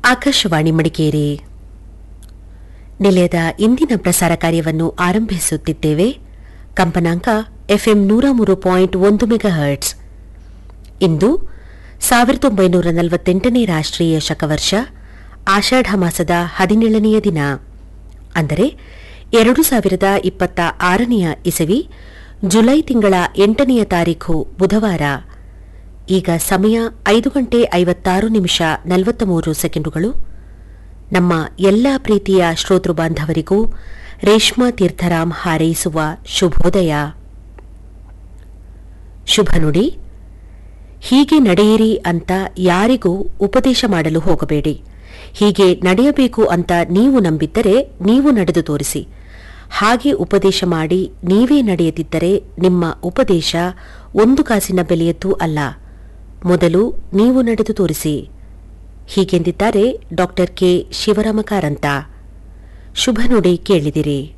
ಆಕಾಶವಾಣಿ ಮಡಿಕೇರಿ ನಿಲಯದ ಇಂದಿನ ಪ್ರಸಾರ ಕಾರ್ಯವನ್ನು ಆರಂಭಿಸುತ್ತಿದ್ದೇವೆ ಕಂಪನಾಂಕ ಎಫ್ಎಂ ನೂರ ಮೂರು ಪಾಯಿಂಟ್ ಒಂದು ಮೆಗಾಹರ್ಟ್ಸ್ ಇಂದು ಸಾವಿರದ ಒಂಬೈನೂರ ನಲವತ್ತೆಂಟನೇ ರಾಷ್ಟ್ರೀಯ ಶಕವರ್ಷ ಆಷಾಢ ಮಾಸದ ಹದಿನೇಳನೆಯ ದಿನ ಅಂದರೆ ಎರಡು ಸಾವಿರದ ಇಪ್ಪತ್ತ ಆರನೆಯ ಇಸವಿ ಜುಲೈ ತಿಂಗಳ ಎಂಟನೆಯ ತಾರೀಖು ಬುಧವಾರ ಈಗ ಸಮಯ ಐದು ಗಂಟೆ ಐವತ್ತಾರು ನಿಮಿಷ ನಲವತ್ತ ಮೂರು ಸೆಕೆಂಡುಗಳು ನಮ್ಮ ಎಲ್ಲ ಪ್ರೀತಿಯ ಶ್ರೋತೃ ಬಾಂಧವರಿಗೂ ರೇಷ್ಮಾ ತೀರ್ಥರಾಮ್ ಹಾರೈಸುವ ಶುಭೋದಯ ಶುಭ ನುಡಿ ಹೀಗೆ ನಡೆಯಿರಿ ಅಂತ ಯಾರಿಗೂ ಉಪದೇಶ ಮಾಡಲು ಹೋಗಬೇಡಿ ಹೀಗೆ ನಡೆಯಬೇಕು ಅಂತ ನೀವು ನಂಬಿದ್ದರೆ ನೀವು ನಡೆದು ತೋರಿಸಿ ಹಾಗೆ ಉಪದೇಶ ಮಾಡಿ ನೀವೇ ನಡೆಯದಿದ್ದರೆ ನಿಮ್ಮ ಉಪದೇಶ ಒಂದು ಕಾಸಿನ ಬೆಲೆಯದ್ದೂ ಅಲ್ಲ ಮೊದಲು ನೀವು ನಡೆದು ತೋರಿಸಿ ಹೀಗೆಂದಿದ್ದಾರೆ ಡಾಕ್ಟರ್ ಕೆ ಶಿವರಾಮ ಕಾರಂತ ಶುಭ ನುಡಿ ಕೇಳಿದಿರಿ